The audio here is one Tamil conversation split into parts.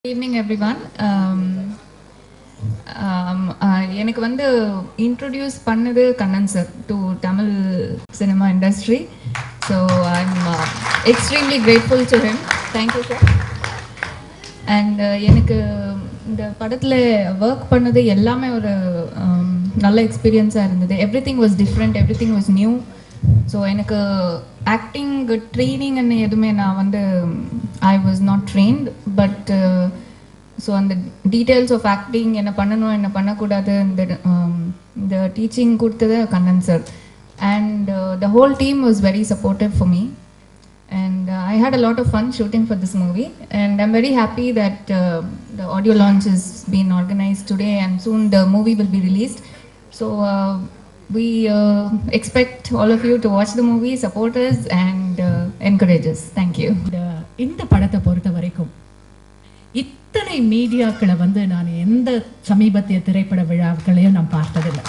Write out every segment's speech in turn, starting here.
ஈவினிங் எவ்ரிவன் எனக்கு வந்து இன்ட்ரடியூஸ் பண்ணது Kannan sir to Tamil cinema industry so I am extremely grateful to him thank you sir and எனக்கு இந்த படத்தில் ஒர்க் பண்ணது எல்லாமே ஒரு um, நல்ல எக்ஸ்பீரியன்ஸாக இருந்தது everything was different everything was new so எனக்கு ஆக்டிங் ட்ரைனிங்னு எதுவுமே நான் வந்து I was not trained but so அந்த டீட்டெயில்ஸ் ஆஃப் ஆக்டிங் என்ன பண்ணணும் என்ன பண்ணக்கூடாது இந்த um, இந்த டீச்சிங் கொடுத்தது Kannan sir and the whole team was very supportive for me and uh, I had a lot of fun shooting for this movie, and I'm very happy that uh, the audio launch has been organized today, and soon the movie will be released. So uh, we uh, expect all of you to watch the movie, support us, and uh, encourage us. Thank you. இந்த இந்த படத்தை பொறுத்த வரைக்கும் இத்தனை மீடியாக்களை வந்து நான் எந்த சமீபத்திய திரைப்பட விழாக்களையும் நான் பார்த்ததில்லை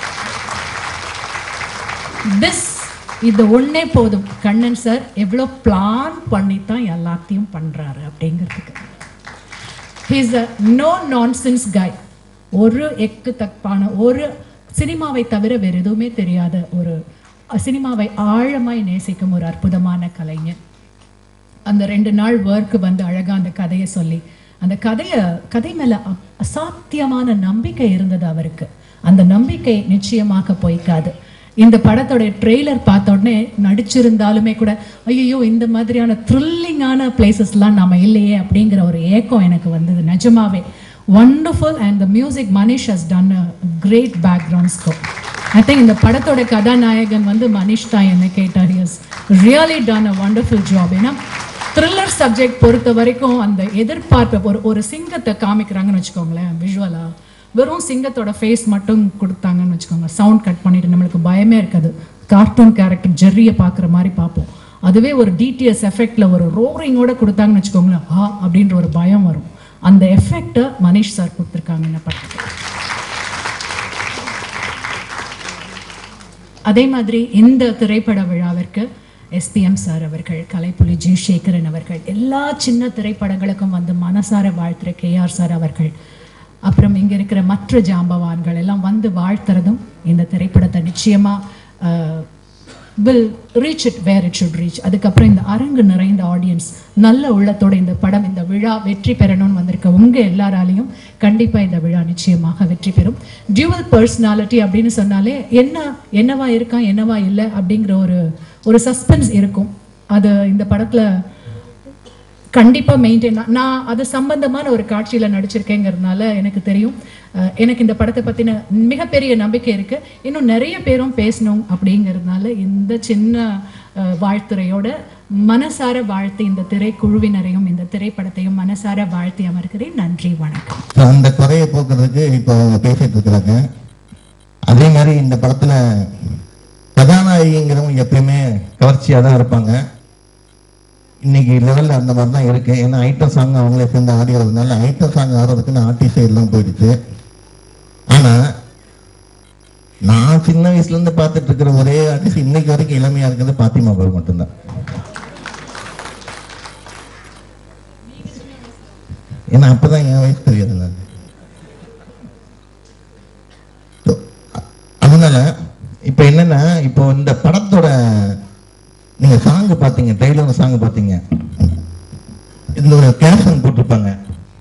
திஸ் இது ஒண்ணே போதும் கண்ணன் சார் எவ்வளோ பிளான் பண்ணி தான் எல்லாத்தையும் பண்றாரு அப்படிங்கிறதுக்கு he's a no nonsense guy ஒரு எக்கு தப்பான ஒரு சினிமாவை தவிர வேற எதுவுமே தெரியாத ஒரு சினிமாவை ஆழமாய் நேசிக்கும் ஒரு அற்புதமான கலைஞர் அந்த ரெண்டு நாள் ஒர்க் வந்து அழகா அந்த கதையை சொல்லி அந்த கதையை கதை மேல அ- அசாத்தியமான நம்பிக்கை இருந்தது அவருக்கு அந்த நம்பிக்கை நிச்சயமாக பொய்க்காது இந்த படத்தோட ட்ரெய்லர் பார்த்த உடனே நடிச்சிருந்தாலுமே கூட ஐயோ இந்த மாதிரியான த்ரில்லிங்கான பிளேசஸ்லாம் நாம இல்லையே அப்படிங்கிற ஒரு ஏக்கம் எனக்கு வந்தது நிஜமாவே wonderful and the music Manish has done a great background score I think இந்த படத்தோட கதாநாயகன் வந்து மனிஷ் தான் என்ன கேட்டார் is really done a wonderful job ஏன்னா த்ரில்லர் சப்ஜெக்ட் பொறுத்த வரைக்கும் அந்த எதிர்பார்ப்பை ஒரு ஒரு சிங்கத்தை காமிக்கிறாங்கன்னு வச்சுக்கோங்களேன் விஷுவலா வெறும் சிங்கத்தோட ஃபேஸ் மட்டும் கொடுத்தாங்கன்னு வச்சுக்கோங்க சவுண்ட் கட் பண்ணிட்டு நம்மளுக்கு பயமே இருக்காது கார்ட்டூன் கேரக்டர் ஜெர்ரியை பார்க்குற மாதிரி பார்ப்போம் அதுவே ஒரு டிடிஎஸ் எஃபெக்ட்ல ஒரு ரோரிங்கோட கொடுத்தாங்கன்னு வச்சுக்கோங்களேன் ஆ அப்படின்ற ஒரு பயம் வரும் அந்த எஃபெக்டை மனிஷ் சார் கொடுத்துருக்காங்க இந்த படத்துக்கு அதே மாதிரி இந்த திரைப்பட விழாவிற்கு எஸ்பிஎம் சார் அவர்கள் கலைப்புலி ஜி சேகரன் அவர்கள் எல்லா சின்ன திரைப்படங்களுக்கும் வந்து மனசார வாழ்த்துற கேஆர் சார் அவர்கள் அப்புறம் இங்க இருக்கிற மற்ற ஜாம்பவான்கள் எல்லாம் வந்து வாழ்த்துறதும் இந்த திரைப்படத்தை நிச்சயமா will reach it where it should reach அதுக்கப்புறம் இந்த அரங்கு நிறைந்த ஆடியன்ஸ் நல்ல உள்ளத்தோட இந்த படம் இந்த விழா வெற்றி பெறணும்னு வந்திருக்க உங்க எல்லாராலையும் கண்டிப்பா இந்த விழா நிச்சயமாக வெற்றி பெறும் டியூவல் பர்சனாலிட்டி அப்படின்னு சொன்னாலே என்ன என்னவா இருக்கான் என்னவா இல்லை அப்படிங்கிற ஒரு ஒரு சஸ்பென்ஸ் இருக்கும் அது இந்த படத்துல கண்டிப்பா மெயின்டைன் நான் அது சம்பந்தமான ஒரு காட்சியில நடிச்சிருக்கேங்கிறதுனால எனக்கு தெரியும் அஹ் எனக்கு இந்த படத்தை பத்தின மிகப்பெரிய நம்பிக்கை இருக்கு இன்னும் நிறைய பேரும் பேசணும் அப்படிங்கிறதுனால இந்த சின்ன அஹ், வாழ்த்துறையோட மனசார வாழ்த்து இந்த திரைக்குழுவினரையும் இந்த திரைப்படத்தையும் மனசார வாழ்த்தி அமர்கிறேன் நன்றி வணக்கம் So, அந்த குறையை போக்குறதுக்கு இப்போ அவங்க பேசிட்டு இருக்கிறாங்க அதே மாதிரி இந்த படத்துல கதாநாயகிங்கிறவங்க எப்பயுமே கவர்ச்சியா தான் இருப்பாங்க இன்னைக்கு லெவல்ல அந்த மாதிரி தான் இருக்கு ஏன்னா ஐட்டம் சாங் அவங்களே சேர்ந்து ஆடிக்கிறதுனால ஐட்டம் சாங் ஆடுறதுக்குன்னு ஆர்டிஸ்ட் எல்லாம் போயிடுச்சு ஆனா நான் சின்ன வயசுல இருந்து பார்த்துட்டு இருக்கிற ஒரே ஆர்டிஸ்ட் இன்னைக்கு வரைக்கும் இளமையா இருக்கிறது பாத்திமா பாரு மட்டும்தான் ஏன்னா அப்பதான் என் வயசு தெரியாது நான் So, அ- அதனால இப்ப என்னன்னா இப்போ இந்த படத்தோட நீங்க சாங் பாத்தீங்க ட்ரெய்லர் சாங் பாத்தீங்க இதுல ஒரு கேப்ஷன் போட்டிருப்பாங்க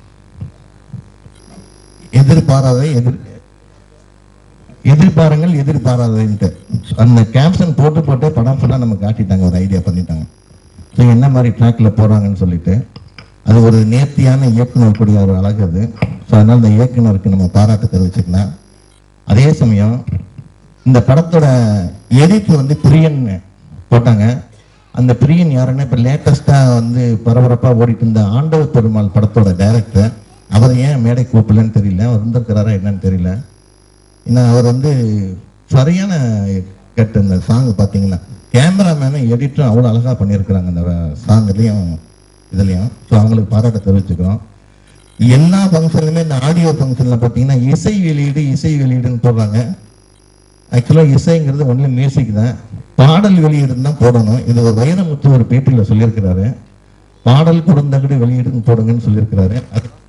எதிர்பாராத எதிர் எதிர்பாருங்கள் எதிர்பாராதன்ட்டு அந்த கேப்ஷன் போட்டு போட்டு படம் ஃபுல்லாக நம்ம காட்டிட்டாங்க ஒரு ஐடியா பண்ணிட்டாங்க ஸோ என்ன மாதிரி ட்ராக்ல போறாங்கன்னு சொல்லிட்டு அது ஒரு நேர்த்தியான இயக்குனர் கூடிய ஒரு அழகு அது ஸோ அதனால இந்த இயக்குனருக்கு நம்ம பாராட்டு தெரிவிச்சுக்கலாம் அதே சமயம் இந்த படத்தோட எடிட் வந்து பிரியன் போட்டாங்க அந்த பிரியன் யாருன்னா இப்போ லேட்டஸ்ட்டாக வந்து பரபரப்பாக ஓடிட்டு இருந்த ஆண்டவ பெருமாள் படத்தோட டைரக்டர் அவர் ஏன் மேடை கூப்பிடலன்னு தெரியல அவர் வந்திருக்கிறாரா என்னன்னு தெரியல ஏன்னா அவர் வந்து சரியான கட் அந்த சாங் பார்த்தீங்கன்னா கேமராமேனும் எடிட்டரும் அவ்வளோ அழகாக பண்ணியிருக்கிறாங்க அந்த சாங்லேயும் இதுலேயும் ஸோ அவங்களுக்கு பாராட்ட தெரிவிச்சுக்கிறோம் எல்லா ஃபங்க்ஷன்லையுமே இந்த ஆடியோ ஃபங்க்ஷனில் பார்த்தீங்கன்னா இசை வெளியீடு இசை வெளியீடுன்னு போடுறாங்க ஆக்சுவலாக இசைங்கிறது ஒன்லி மியூசிக் தான் பாடல் வெளியீடுன்னு தான் போடணும் இது ஒரு வைரமுத்து ஒரு பேட்டியில் சொல்லியிருக்கிறாரு பாடல் குறுந்தகடு வெளியீடுன்னு போடுங்கன்னு சொல்லியிருக்கிறாரு அது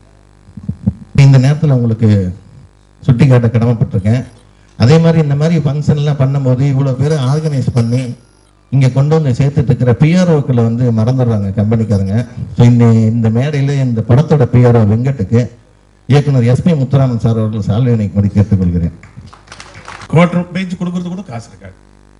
நேரத்தில் உங்களுக்கு சுட்டி காட்ட கடமைப்பட்டிருக்கேன் அதே மாதிரி இந்த மாதிரி ஃபங்க்ஷன்லாம் பண்ணும்போது இவ்வளோ பேர் ஆர்கனைஸ் பண்ணி இங்கே கொண்டு வந்து சேர்த்துட்டு இருக்கிற பிஆர்ஓக்களை வந்து மறந்துடுறாங்க கம்பெனிக்காரங்க ஸோ இந்த இந்த மேடையில் இந்த படத்தோட பிஆர்ஓ வெங்கட்டுக்கு இயக்குனர் எஸ்பி முத்துராமன் சார் அவர்கள் சால்வை நினைக்கும்படி கேட்டுக்கொள்கிறேன் குவார்டர் பேஜ் கொடுக்கறது கூட காசு இருக்காது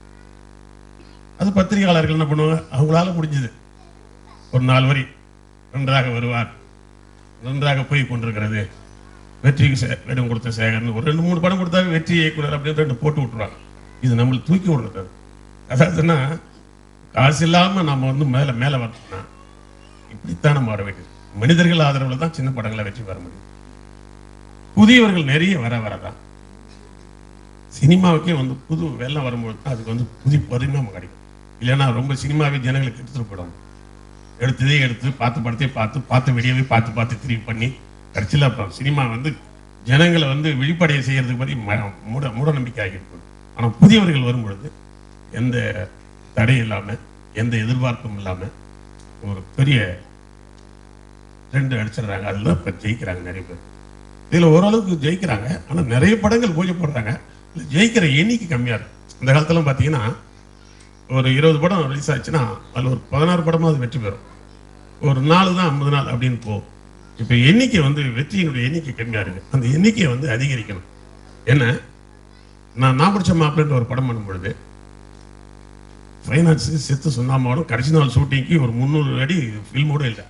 அது பத்திரிகையாளர்கள் என்ன பண்ணுவாங்க அவங்களால முடிஞ்சது ஒரு நாலு வரி நன்றாக வருவார் நன்றாக போய் கொண்டிருக்கிறது வெற்றிக்கு சே- இடம் கொடுத்த சேகர்னு ஒரு ரெண்டு மூணு படம் கொடுத்தாவே வெற்றி இயக்குனர் அப்படின்னு ரெண்டு போட்டு விட்டுருவாங்க இது நம்மளை தூக்கி விடுறது அது. அதாவதுன்னா காசு இல்லாம நம்ம வந்து மேல மேல வரணும்னா இப்படித்தான் நம்ம வர வேண்டியது மனிதர்கள் ஆதரவுல தான் சின்ன படங்களை வெற்றி பெற முடியும் புதியவர்கள் நிறைய வர வரதான் சினிமாவுக்கே வந்து புது வெள்ளம் வரும்போது தான் அதுக்கு வந்து புது பரிணாமம் கிடைக்கும் இல்லைன்னா ரொம்ப சினிமாவே ஜனங்களுக்கு எடுத்துட்டு போயிடும் எடுத்ததே எடுத்து பார்த்து படத்தையே பார்த்து பார்த்த வீடியோவே பார்த்து பார்த்து திரும்பி பண்ணி கடைசியில் அப்புறம் சினிமா வந்து ஜனங்களை வந்து விழிப்படைய செய்யறதுக்கு பற்றி ம- மூட மூட நம்பிக்கை ஆகிட்டு ஆனால் புதியவர்கள் வரும் பொழுது எந்த தடையும் இல்லாமல் எந்த எதிர்பார்ப்பும் இல்லாமல் ஒரு பெரிய ட்ரெண்ட் அடிச்சிடுறாங்க அதில் இப்போ ஜெயிக்கிறாங்க நிறைய பேர் இதில் ஓரளவுக்கு ஜெயிக்கிறாங்க ஆனால் நிறைய படங்கள் பூஜை போடுறாங்க இதுல ஜெயிக்கிற எண்ணிக்கை கம்மியாக இருக்கு இந்த காலத்துலாம் பார்த்தீங்கன்னா ஒரு இருபது படம் ரிலீஸ் ஆச்சுன்னா அதில் ஒரு பதினாறு படமாவது வெற்றி பெறும் ஒரு நாலு தான் ஐம்பது நாள் அப்படின்னு போகும் இப்போ எண்ணிக்கை வந்து வெற்றியினுடைய எண்ணிக்கை கம்மியாக இருக்கு அந்த எண்ணிக்கையை வந்து அதிகரிக்கணும் என்ன நான் நான் பிடிச்ச மாப்பிள்ளைன்ற ஒரு படம் பண்ணும் பொழுது ஃபைனான்ஸுக்கு செத்து சுண்ணாமாவோட கடைசி நாள் ஷூட்டிங்க்கு ஒரு முந்நூறு அடி ஃபில்மோட இல்லை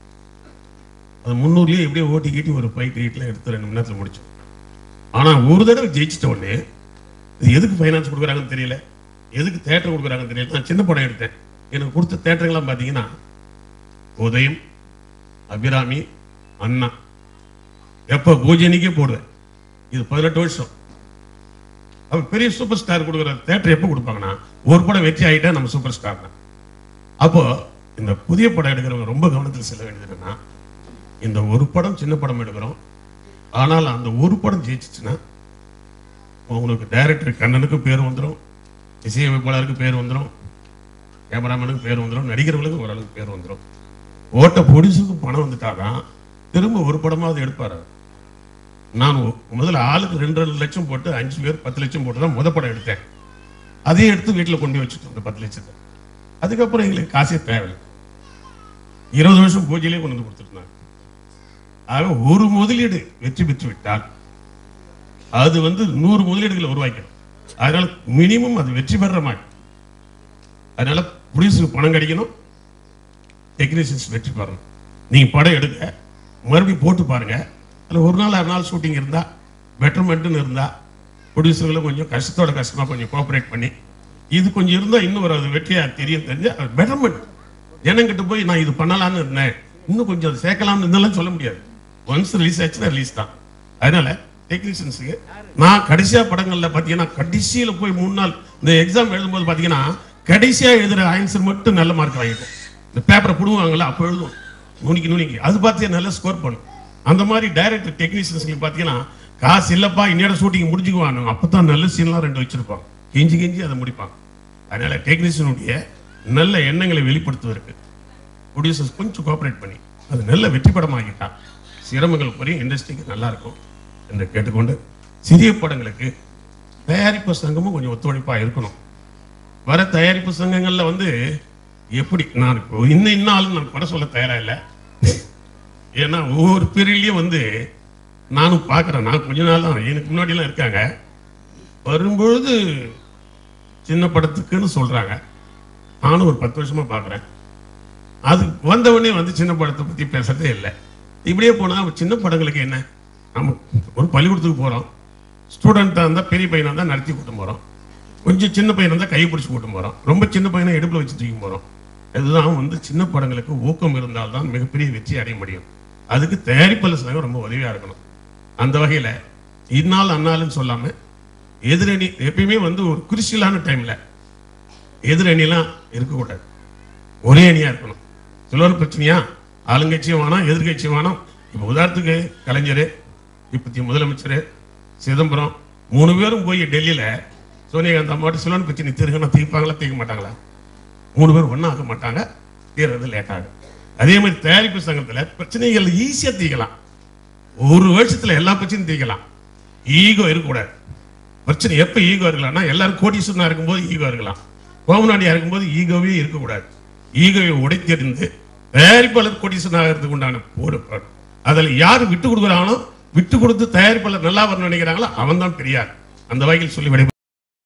அது முந்நூறுலேயே எப்படியோ ஓட்டி கீட்டி ஒரு ஃபைட் கீட்டில் எடுத்து ரெண்டு மணி நேரத்தில் முடிச்சோம் ஆனால் ஒரு தடவை ஜெயிச்சிட்ட உடனே இது எதுக்கு ஃபைனான்ஸ் கொடுக்குறாங்கன்னு தெரியல எதுக்கு தேட்டர் கொடுக்குறாங்கன்னு தெரியல நான் சின்ன படம் எடுத்தேன் எனக்கு கொடுத்த தேட்டருங்கெல்லாம் பார்த்தீங்கன்னா உதயம் அபிராமி அண்ணா எப்போ பூஜனிக்கே போடுவேன் இது பதினெட்டு வருஷம் அப்ப பெரிய சூப்பர் ஸ்டார் கொடுக்குற தேட்டர் எப்போ கொடுப்பாங்கன்னா ஒரு படம் வெற்றி ஆகிட்டா நம்ம சூப்பர் ஸ்டார் தான் அப்போ இந்த புதிய படம் எடுக்கிறவங்க ரொம்ப கவனத்தில் செல்ல வேண்டியது என்னன்னா இந்த ஒரு படம் சின்ன படம் எடுக்கிறோம் ஆனால் அந்த ஒரு படம் ஜெயிச்சிச்சுன்னா உங்களுக்கு டைரக்டர் கண்ணனுக்கு பேர் வந்துடும் இசையமைப்பாளருக்கு பேர் வந்துடும் கேமராமேனுக்கு பேர் வந்துடும் நடிகர்களுக்கு ஓரளவுக்கு பேர் வந்துடும் ஓட்ட பொடிசுக்கு பணம் வந்துட்டாதான் திரும்ப ஒரு படமாவது எடுப்பாரு நான் ஒ- முதல்ல ஆளுக்கு ரெண்டு ரெண்டு லட்சம் போட்டு அஞ்சு பேர் பத்து லட்சம் போட்டு தான் முத படம் எடுத்தேன் அதையும் எடுத்து வீட்டில் கொண்டு போய் வச்சுட்டோம் அந்த பத்து லட்சத்தை அதுக்கப்புறம் எங்களுக்கு காசே தேவையில்லை இருபது வருஷம் பூஜையிலே கொண்டு வந்து கொடுத்துருந்தாங்க ஆக ஒரு முதலீடு வெற்றி பெற்று விட்டால் அது வந்து நூறு முதலீடுகளை உருவாக்கிடும் அதனால மினிமம் அது வெற்றி பெற மாதிரி அதனால புடிசுக்கு பணம் கிடைக்கணும் டெக்னீஷியன்ஸ் வெற்றி பெறணும் நீங்க படம் எடுங்க மறுபடியும் போட்டு பாருங்க அதில் ஒரு நாள் அரை நாள் ஷூட்டிங் இருந்தா பெட்டர்மெண்ட்னு இருந்தா ப்ரொடியூசர்களும் கொஞ்சம் கஷ்டத்தோட கஷ்டமா கொஞ்சம் கோஆப்ரேட் பண்ணி இது கொஞ்சம் இருந்தா இன்னும் ஒரு அது வெற்றியா தெரியும் தெரிஞ்சு பெட்டர்மெண்ட் ஜனங்கிட்ட போய் நான் இது பண்ணலாம்னு இருந்தேன் இன்னும் கொஞ்சம் அது சேர்க்கலாம்னு இருந்தாலும் சொல்ல முடியாது ஒன்ஸ் ரிலீஸ் ஆச்சுன்னா ரிலீஸ் தான் அதனால டெக்னீஷியன்ஸுக்கு நான் கடைசியா படங்கள்ல பாத்தீங்கன்னா கடைசியில போய் மூணு நாள் இந்த எக்ஸாம் எழுதும்போது பாத்தீங்கன்னா கடைசியா எழுதுற ஆன்சர் மட்டும் நல்ல மார்க் வாங்கிடும் இந்த பேப்பரை புடுவாங்கல்ல அப்போ எழுதும் நுனிக்கு நுனிக்கு அது பார்த்து நல்லா ஸ்கோர் பண்ணும் அந்த மாதிரி டைரக்டர் டெக்னீஷியன்ஸ்க்கு பார்த்தீங்கன்னா காசு இல்லப்பா இன்னையோட ஷூட்டிங் முடிஞ்சுக்குவாங்க அப்பதான் நல்ல சீன்லாம் ரெண்டு வச்சிருப்பாங்க கெஞ்சி கெஞ்சி அதை முடிப்பாங்க அதனால டெக்னீஷியனுடைய நல்ல எண்ணங்களை வெளிப்படுத்துவதற்கு ப்ரொடியூசர்ஸ் கொஞ்சம் கோஆப்ரேட் பண்ணி அது நல்ல வெற்றி படமாகிட்டா சிரமங்கள் குறையும் இண்டஸ்ட்ரிக்கு நல்லா இருக்கும் என்று கேட்டுக்கொண்டு சிறிய படங்களுக்கு தயாரிப்பு சங்கமும் கொஞ்சம் ஒத்துழைப்பா இருக்கணும் வர தயாரிப்பு சங்கங்கள்ல வந்து எப்படி நான் இப்போ இன்னும் இன்னும் ஆளு நான் குறை சொல்ல தயாரா இல்லை ஏன்னா ஒவ்வொரு பீரியட்லயும் வந்து நானும் பார்க்குறேன் நான் கொஞ்ச நாள் தான் எனக்கு முன்னாடிலாம் இருக்காங்க வரும்பொழுது சின்ன படத்துக்குன்னு சொல்றாங்க நானும் ஒரு பத்து வருஷமா பார்க்குறேன் அது வந்தவொடனே வந்து சின்ன படத்தை பத்தி பேசுறதே இல்லை இப்படியே போனா சின்ன படங்களுக்கு என்ன நம்ம ஒரு பள்ளிக்கூடத்துக்கு போறோம் ஸ்டூடெண்ட்டாக இருந்தால் பெரிய பையனாக இருந்தால் நடத்தி கூட்டம் போகிறோம் கொஞ்சம் சின்ன பையனாக இருந்தால் கையை பிடிச்சி கூட்டம் போகிறோம் ரொம்ப சின்ன பையனை இடுப்பில் வச்சு தூக்கி போகிறோம் இதுதான் வந்து சின்ன படங்களுக்கு ஊக்கம் இருந்தால்தான் மிகப்பெரிய வெற்றி அடைய முடியும் அதுக்கு தயாரிப்பாளர் சங்கம் ரொம்ப உதவியாக இருக்கணும் அந்த வகையில் இந்நாள் அந்நாள்னு சொல்லாமல் எதிரணி எப்பயுமே வந்து ஒரு குருசியலான டைமில் எதிரணிலாம் இருக்கக்கூடாது ஒரே அணியாக இருக்கணும் சிலர் பிரச்சனையா ஆளுங்கட்சியும் வேணாம் எதிர்கட்சியும் வேணாம் இப்போ உதாரணத்துக்கு கலைஞர் இப்போதைய முதலமைச்சர் சிதம்பரம் மூணு பேரும் போய் டெல்லியில் சோனியாகாந்த் அம்மாட்டு சிலோன் பிரச்சனை தீர்க்கணும் தீர்ப்பாங்களா தீர்க்க மாட்டாங்களா மூணு பேர் ஒன்றும் ஆக மாட்டாங்க தீர்றது லேட் ஆகும் அதே மாதிரி தயாரிப்பு சங்கத்தில் பிரச்சனைகள் ஈஸியாக தீர்க்கலாம் ஒரு வருஷத்துல எல்லா பிரச்சனையும் தீர்க்கலாம் ஈகோ இருக்கக்கூடாது பிரச்சனை எப்ப ஈகோ இருக்கலாம்னா எல்லாரும் கோடீஸ்வரனா இருக்கும்போது ஈகோ இருக்கலாம் கோமநாடியா இருக்கும்போது ஈகோவே இருக்கக்கூடாது ஈகோவை உடைத்தெறிந்து தயாரிப்பாளர் கோடீஸ்வரன் ஆகிறதுக்கு உண்டான போடு அதில் யார் விட்டு கொடுக்குறாங்களோ விட்டு கொடுத்து தயாரிப்பாளர் நல்லா வரணும்னு நினைக்கிறாங்களோ அவன் தான் பெரியார் அந்த வகையில் சொல்லி விடை